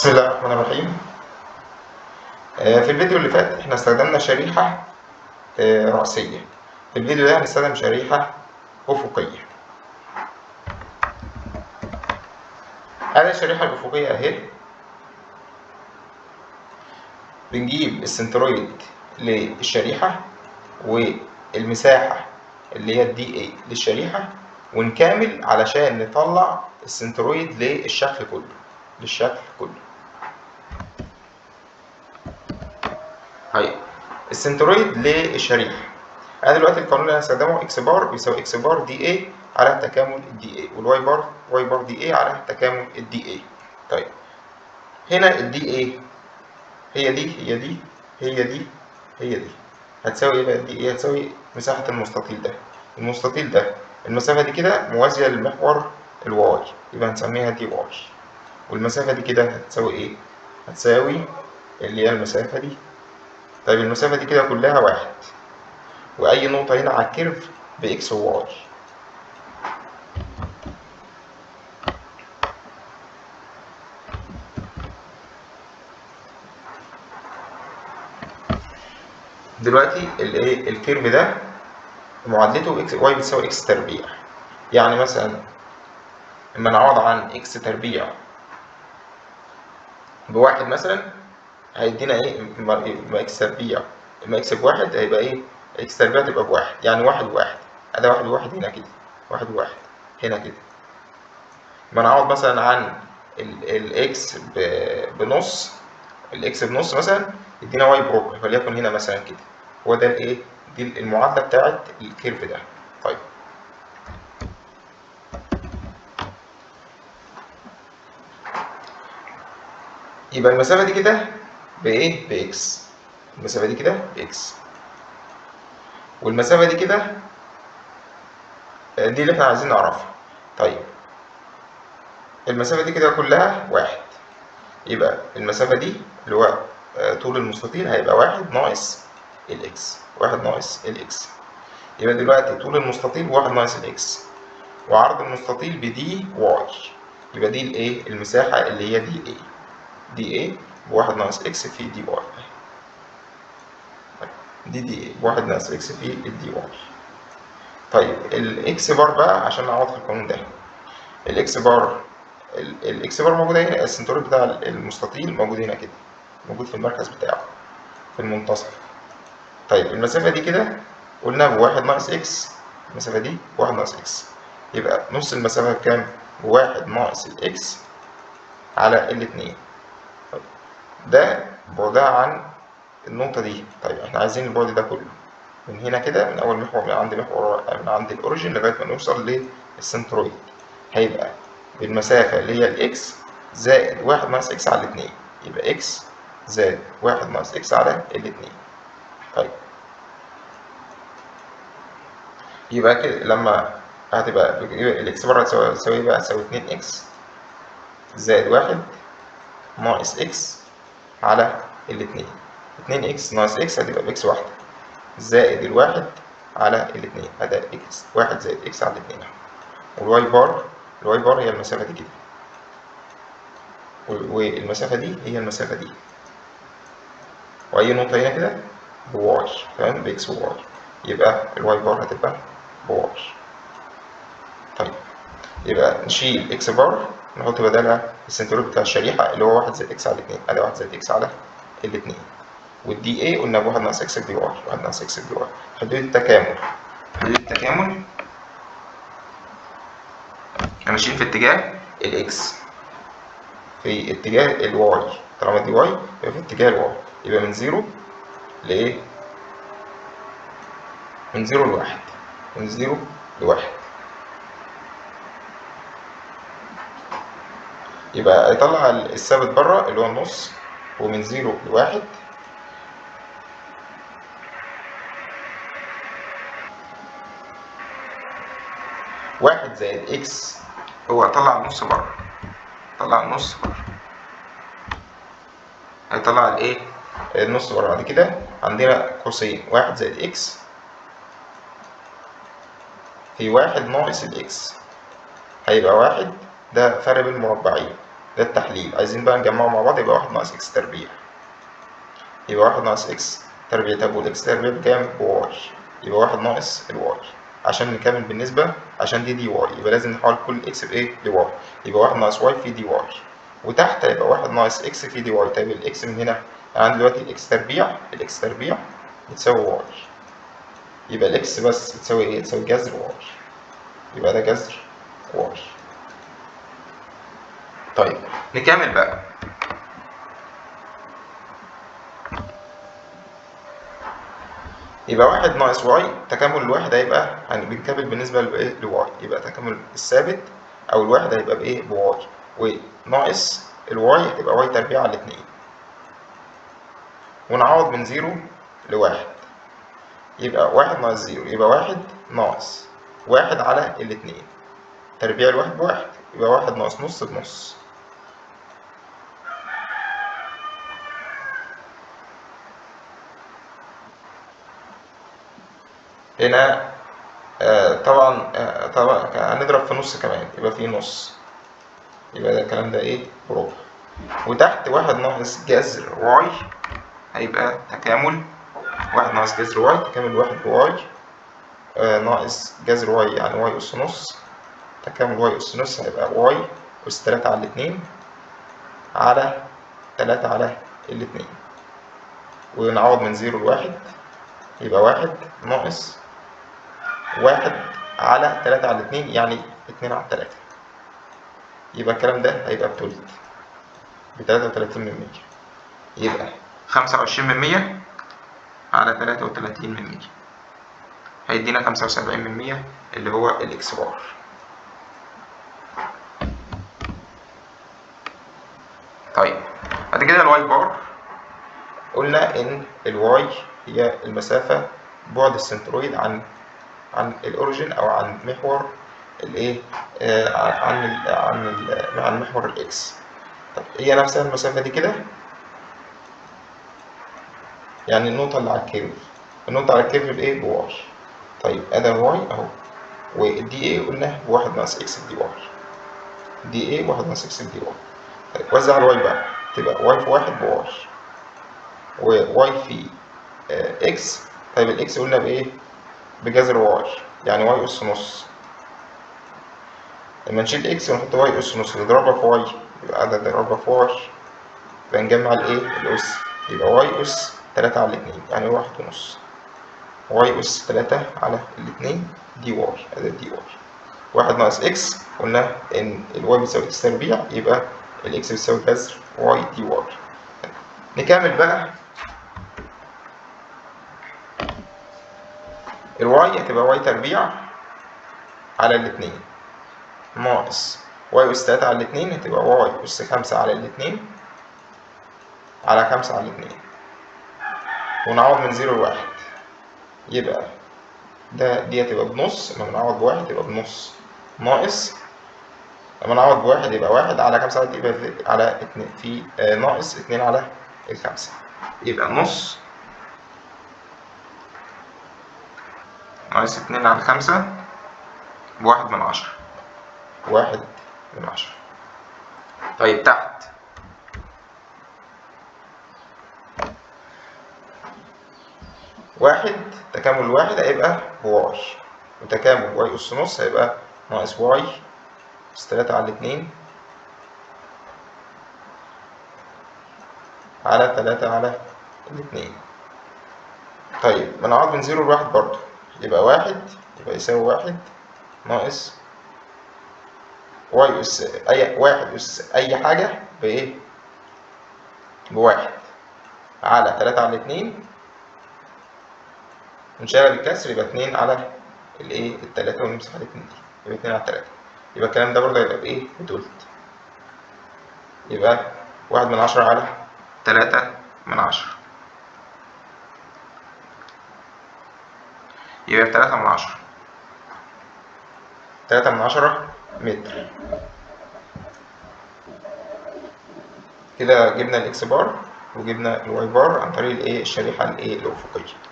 بسم الله الرحمن الرحيم آه، في الفيديو اللي فات احنا استخدمنا شريحة آه، رأسية في الفيديو ده هنستخدم شريحة أفقية هذه الشريحة الأفقية أهي بنجيب السنترويد للشريحة والمساحة اللي هي الدي اي للشريحة ونكامل علشان نطلع السنترويد للشكل كله للشكل كله طيب السنترويد للشريحة انا دلوقتي القانون اللي هستخدمه اكس بار بيساوي اكس بار دي اي على تكامل الدي اي والواي بار واي بار دي اي على تكامل الدي اي طيب هنا الدي اي هي دي هي دي هي دي هي دي هتساوي ايه بقى الدي اي هتساوي مساحة المستطيل ده المستطيل ده المسافة دي كده موازية للمحور الواي يبقى هنسميها دي واي والمسافة دي كده هتساوي ايه؟ هتساوي اللي هي المسافة دي طيب المسافة دي كده كلها واحد وأي نقطة هنا على الكيرف بإكس وواي دلوقتي الايه الكيرف ده معادلته اكس واي بتساوي اكس تربيع يعني مثلا لما نعوض عن اكس تربيع بواحد مثلا هيدينا ايه ما اكس تربيع لما اكس بواحد هيبقى ايه اكس تربيع تبقى بواحد يعني واحد واحد ادي واحد واحد هنا كده واحد واحد هنا كده لما نعوض مثلا عن الاكس بنص الاكس بنص مثلا يدينا واي بربع فليكن هنا مثلا كده هو ده الايه دي المعادله بتاعت الكيرف ده طيب يبقى المسافه دي كده بايه باكس المسافه دي كده باكس والمسافه دي كده دي اللي احنا عايزين نعرفها طيب المسافه دي كده كلها واحد يبقى المسافه دي اللي هو طول المستطيل هيبقى واحد ناقص الاكس واحد ناقص الاكس يبقى دلوقتي طول المستطيل بواحد ناقص الاكس وعرض المستطيل بدي واي يبقى دي الايه المساحة اللي هي دي ايه دي ايه بواحد ناقص اكس في دي واي دي دي ايه بواحد ناقص اكس في الدي واي طيب الاكس بار بقى عشان نعوض في القانون ده الاكس بار الاكس بار موجودة هنا السنتور بتاع المستطيل موجود هنا كده موجود في المركز بتاعه في المنتصف طيب المسافة دي كده قلنا بواحد ناقص اكس المسافة دي بواحد ناقص اكس يبقى نص المسافة بكام؟ بواحد ناقص الاكس على الاتنين طيب ده بعدها عن النقطة دي طيب احنا عايزين البعد ده كله من هنا كده من أول محور من عند محور من عند الأوريجين لغاية ما نوصل للسنترويد هيبقى بالمسافة اللي هي الإكس زائد واحد ناقص إكس على الاتنين يبقى إكس زائد واحد ناقص إكس على الاتنين طيب يبقى كده لما هتبقى الإكس بره تساوي بقى تساوي اتنين إكس زائد واحد ناقص إكس على الاتنين اتنين إكس ناقص إكس هتبقى بإكس واحدة زائد الواحد على الاتنين أدا إكس واحد زائد إكس على الاتنين والواي بار الواي بار هي المسافة دي كده والمسافة دي هي المسافة دي وأي نقطة هنا كده بواي تمام بإكس وواي يبقى الواي بار هتبقى بواي طيب يبقى نشيل إكس بار نحط بدلها السنترويد بتاع الشريحة اللي هو واحد زائد إكس على الاتنين أدي واحد زائد إكس على الاتنين والدي إيه قلنا بواحد ناقص إكس دي واي واحد ناقص إكس دي واي حدود التكامل حدود التكامل ماشيين في اتجاه الإكس في اتجاه الواي طالما دي واي يبقى في اتجاه الواي يبقى من زيرو لإيه؟ من زيرو لواحد من زيرو لواحد يبقى يطلع الثابت بره اللي هو النص ومن زيرو لواحد واحد زائد اكس هو طلع النص بره طلع النص بره هيطلع الايه النص بره بعد كده عندنا قوسين واحد زائد اكس في واحد ناقص الاكس هيبقى واحد ده فرق بين المربعين ده التحليل عايزين بقى نجمعه مع بعض يبقى واحد ناقص اكس تربيع يبقى واحد ناقص اكس تربيع طب والاكس تربيع بكام؟ بواي يبقى واحد ناقص الواي عشان نكمل بالنسبة عشان دي دي واي يبقى لازم نحول كل اكس بايه؟ لواي يبقى واحد ناقص واي في دي واي وتحت هيبقى واحد ناقص اكس في دي واي طيب الاكس من هنا انا عندي دلوقتي الاكس تربيع الاكس تربيع بتساوي واي يبقى الاكس بس بتساوي ايه؟ تساوي جذر واي يبقى ده جذر واي طيب نكمل بقى يبقى واحد ناقص واي تكامل الواحد هيبقى يعني بنكمل بالنسبة لإيه لواي يبقى تكامل الثابت أو الواحد هيبقى بإيه بواي وناقص الواي هتبقى واي تربيع على الاتنين ونعوض من زيرو لواحد يبقى واحد ناقص زيرو يبقى واحد ناقص واحد على الاتنين تربيع الواحد بواحد يبقى واحد ناقص نص بنص هنا آه طبعا آه طبعا هنضرب في نص كمان يبقى في نص يبقى ده الكلام ده ايه بربع وتحت واحد ناقص جذر واي هيبقى تكامل واحد ناقص جذر واي تكامل واحد بواي آه ناقص جذر واي يعني واي أس نص تكامل واي أس نص هيبقى واي أس تلاتة على الاتنين على تلاتة على الاتنين ونعوض من زيرو لواحد يبقى واحد ناقص واحد على تلاتة على اتنين يعني اتنين على تلاتة يبقى الكلام ده هيبقى بتلت بتلاتة وتلاتين من مية يبقى خمسة وعشرين من مية على تلاتة وتلاتين من مية هيدينا خمسة وسبعين من مية اللي هو الإكس بار طيب بعد كده الواي بار قلنا إن الواي هي المسافة بعد السنترويد عن عن الأوريجين أو عن محور الإيه آه عن ال عن ال عن محور الإكس طب هي نفسها المسافة دي كده يعني النقطة اللي على الكيرف النقطة على الكيرف بإيه بواي طيب أدا واي أهو والدي إيه قلنا بواحد ناقص إكس دي واي دي إيه واحد ناقص إكس دي واي طيب وزع الواي بقى تبقى واي في واحد بواي وواي في آه إكس طيب الإكس قلنا بإيه بجذر واي يعني واي أس نص لما نشيل إكس ونحط واي أس نص نضربها في واي يبقى ده نضربها في واي يبقى نجمع الإيه الأس يبقى واي أس تلاتة على الاتنين يعني واحد ونص واي أس تلاتة على الاتنين دي واي أدا دي واي واحد ناقص إكس قلنا إن الواي بيساوي إكس تربيع يبقى الإكس بيساوي جذر واي دي واي نكمل بقى الواي هتبقى واي تربيع على الاتنين ناقص واي أس تلاتة على الاتنين هتبقى واي أس خمسة على الاتنين على خمسة على الاتنين ونعوض من زيرو لواحد يبقى ده دي هتبقى بنص لما نعوض بواحد يبقى بنص ناقص لما نعوض بواحد يبقى واحد على خمسة على يبقى في على اتنين في آه ناقص اتنين على الخمسة يبقى نص ناقص اتنين على خمسة بواحد من عشرة واحد من عشرة طيب تحت واحد تكامل واحد هيبقى بواي وتكامل واي أس نص هيبقى ناقص واي أس تلاتة على الاتنين على تلاتة على الاتنين طيب بنعوض من زيرو لواحد برضه يبقى واحد يبقى يساوي واحد ناقص واي أس أي واحد أس أي حاجة بإيه؟ بواحد على تلاتة على الاتنين ونشيلها بالكسر يبقى اتنين على الايه التلاتة ونمسح الاتنين دي يبقى اتنين على التلاتة يبقى الكلام ده برضه هيبقى بايه بتلت يبقى واحد من عشرة على تلاتة من عشرة يبقى تلاتة من عشرة تلاتة من عشرة متر كده جبنا الاكس بار وجبنا الواي بار عن طريق الايه الشريحة الايه الأفقية